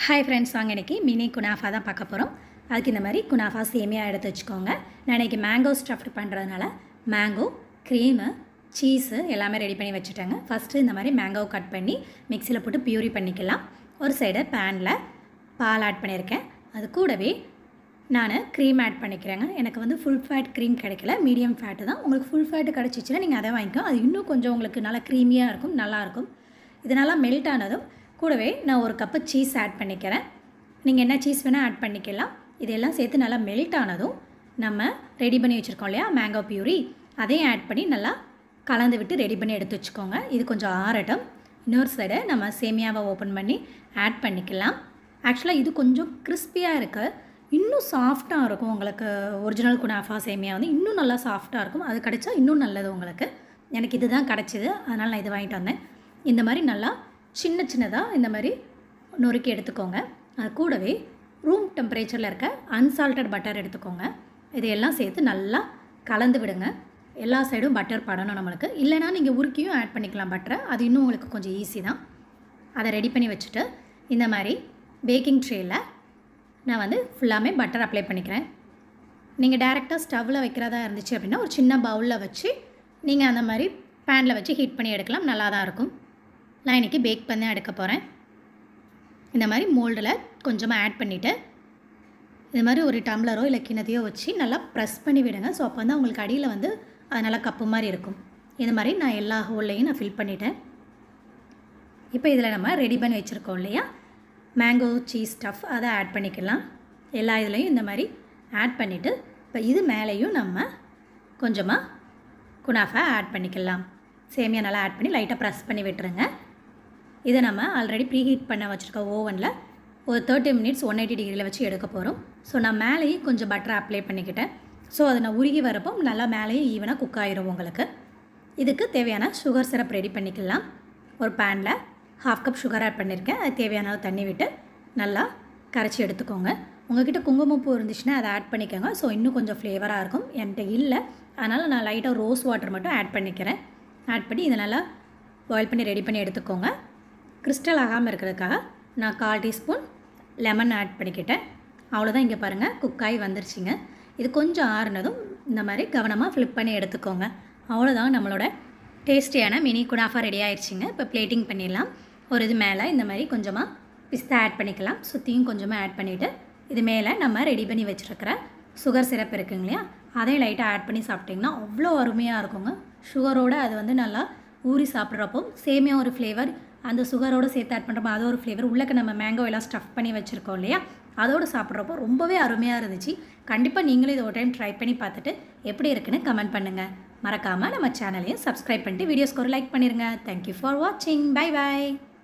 hi friends வாங்க இன்றைக்கி mini kunafa தான் பார்க்க போகிறோம் அதுக்கு இந்த மாதிரி குனாஃபா சேமியா எடுத்து வச்சுக்கோங்க நான் இன்றைக்கி மேங்கோ ஸ்டஃப்ட் பண்ணுறதுனால மேங்கோ க்ரீமு சீஸு எல்லாமே ரெடி பண்ணி வச்சுட்டேங்க ஃபஸ்ட்டு இந்த மாதிரி மேங்கோவை கட் பண்ணி மிக்சியில் போட்டு பியூரி பண்ணிக்கலாம் ஒரு சைடு பேனில் பால் ஆட் பண்ணியிருக்கேன் அது கூடவே நான் க்ரீம் ஆட் பண்ணிக்கிறேங்க எனக்கு வந்து ஃபுல் ஃபேட் க்ரீம் கிடைக்கல மீடியம் ஃபேட்டு தான் உங்களுக்கு ஃபுல் ஃபேட்டு கிடச்சிச்சின்னா நீங்கள் அதை வாங்கிக்கோ அது இன்னும் கொஞ்சம் உங்களுக்கு நல்லா க்ரீமியாக இருக்கும் நல்லாயிருக்கும் இது நல்லா மெல்ட் ஆனதும் கூடவே நான் ஒரு கப்பு சீஸ் ஆட் பண்ணிக்கிறேன் நீங்கள் என்ன சீஸ் வேணால் ஆட் பண்ணிக்கலாம் இதெல்லாம் சேர்த்து நல்லா மெல்ட் ஆனதும் நம்ம ரெடி பண்ணி வச்சுருக்கோம் இல்லையா மேங்கோ பியூரி அதையும் ஆட் பண்ணி நல்லா கலந்து விட்டு ரெடி பண்ணி எடுத்து வச்சுக்கோங்க இது கொஞ்சம் ஆறட்டும் இன்னொரு சைடு நம்ம சேமியாவை ஓப்பன் பண்ணி ஆட் பண்ணிக்கலாம் ஆக்சுவலாக இது கொஞ்சம் கிறிஸ்பியாக இருக்குது இன்னும் சாஃப்டாக இருக்கும் உங்களுக்கு ஒரிஜினல் குனாஃபா சேமியா வந்து இன்னும் நல்லா சாஃப்டாக இருக்கும் அது கிடைச்சா இன்னும் நல்லது உங்களுக்கு எனக்கு இது தான் கிடச்சிது அதனால் நான் இது வாங்கிட்டு வந்தேன் இந்த மாதிரி நல்லா சின்ன சின்னதாக இந்த மாதிரி நொறுக்கி எடுத்துக்கோங்க அது கூடவே ரூம் டெம்பரேச்சரில் இருக்க அன்சால்டட் பட்டர் எடுத்துக்கோங்க இதையெல்லாம் சேர்த்து நல்லா கலந்து விடுங்க எல்லா சைடும் பட்டர் படணும் நம்மளுக்கு இல்லைனா நீங்கள் உருக்கியும் ஆட் பண்ணிக்கலாம் பட்டரை அது இன்னும் உங்களுக்கு கொஞ்சம் ஈஸி தான் அதை ரெடி பண்ணி வச்சுட்டு இந்த மாதிரி பேக்கிங் ட்ரேயில் நான் வந்து ஃபுல்லாமே பட்டர் அப்ளை பண்ணிக்கிறேன் நீங்கள் டேரெக்டாக ஸ்டவ்வில் வைக்கிறதா இருந்துச்சு அப்படின்னா ஒரு சின்ன பவுலில் வச்சு நீங்கள் அந்த மாதிரி பேனில் வச்சு ஹீட் பண்ணி எடுக்கலாம் நல்லா தான் இருக்கும் நான் இன்றைக்கி பேக் பண்ணி எடுக்க போகிறேன் இந்த மாதிரி மோல்டில் கொஞ்சமாக ஆட் பண்ணிவிட்டு இது மாதிரி ஒரு டம்ளரோ இல்லை கிணத்தையோ வச்சு நல்லா ப்ரெஸ் பண்ணி விடுங்க ஸோ அப்போ வந்து உங்களுக்கு அடியில் வந்து அது நல்லா கப்பு மாதிரி இருக்கும் இது மாதிரி நான் எல்லா ஹோல்லையும் நான் ஃபில் பண்ணிட்டேன் இப்போ இதில் நம்ம ரெடி பண்ணி வச்சுருக்கோம் இல்லையா மேங்கோ சீஸ் ஸ்டஃப் அதை ஆட் பண்ணிக்கலாம் எல்லா இதுலேயும் இந்த மாதிரி ஆட் பண்ணிவிட்டு இப்போ இது மேலேயும் நம்ம கொஞ்சமாக குனாஃபா ஆட் பண்ணிக்கலாம் சேமியா நல்லா ஆட் பண்ணி லைட்டாக ப்ரெஸ் பண்ணி விட்டுருங்க இதை நம்ம ஆல்ரெடி ப்ரீஹீட் பண்ண வச்சுருக்க ஓவனில் ஒரு தேர்ட்டி மினிட்ஸ் ஒன் எயிட்டி டிகிரியில் வச்சு எடுக்க போகிறோம் ஸோ நான் மேலேயும் கொஞ்சம் பட்டரை அப்ளை பண்ணிக்கிட்டேன் ஸோ அதை நான் உருகி வரப்போ நல்லா மேலேயும் ஈவனாக குக் ஆயிரும் உங்களுக்கு இதுக்கு தேவையான சுகர் சிரப் ரெடி பண்ணிக்கலாம் ஒரு பேனில் ஹாஃப் கப் சுகர் ஆட் பண்ணியிருக்கேன் அது தேவையான அளவு தண்ணி விட்டு நல்லா கரைச்சி எடுத்துக்கோங்க உங்ககிட்ட குங்குமப்பூ இருந்துச்சுன்னா அதை ஆட் பண்ணிக்கோங்க ஸோ இன்னும் கொஞ்சம் ஃப்ளேவராக இருக்கும் என்கிட்ட இல்லை அதனால் நான் லைட்டாக ரோஸ் வாட்டர் மட்டும் ஆட் பண்ணிக்கிறேன் ஆட் பண்ணி இதை நல்லா பாயில் பண்ணி ரெடி பண்ணி எடுத்துக்கோங்க கிறிஸ்டல் ஆகாமல் இருக்கிறதுக்காக நான் கால் டீஸ்பூன் லெமன் ஆட் பண்ணிக்கிட்டேன் அவ்வளோதான் இங்கே பாருங்கள் குக்காய் வந்துருச்சுங்க இது கொஞ்சம் ஆறுனதும் இந்த மாதிரி கவனமாக ஃப்ளிப் பண்ணி எடுத்துக்கோங்க அவ்வளோதான் நம்மளோட டேஸ்டியான மினி குனாஃபா ரெடி ஆயிடுச்சுங்க இப்போ பிளேட்டிங் பண்ணிடலாம் ஒரு இது மேலே இந்த மாதிரி கொஞ்சமாக பிஸ்தா ஆட் பண்ணிக்கலாம் சுற்றியும் கொஞ்சமாக ஆட் பண்ணிவிட்டு இது மேலே நம்ம ரெடி பண்ணி வச்சுருக்கிற சுகர் சிரப் இருக்குங்க இல்லையா அதையும் லைட்டாக ஆட் பண்ணி சாப்பிட்டிங்கன்னா அவ்வளோ அருமையாக இருக்குங்க சுகரோடு அது வந்து நல்லா ஊறி சாப்பிட்றப்போ சேமியா ஒரு ஃப்ளேவர் அந்த சுகரோடு சேர்த்து ஆட் பண்ணுறப்போ அது ஒரு ஃப்ளேவர் உள்ளக்க நம்ம மேங்கோ எல்லாம் ஸ்டஃப் பண்ணி வச்சுருக்கோம் இல்லையா அதோடு சாப்பிட்றப்போ ரொம்பவே அருமையாக இருந்துச்சு கண்டிப்பாக நீங்களும் இதை ஒரு டைம் ட்ரை பண்ணி பார்த்துட்டு எப்படி இருக்குன்னு கமெண்ட் பண்ணுங்கள் மறக்காமல் நம்ம சேனலையும் சப்ஸ்கிரைப் பண்ணிட்டு வீடியோஸ்க்கு ஒரு லைக் பண்ணிடுங்க தேங்க்யூ ஃபார் வாட்சிங் பை பை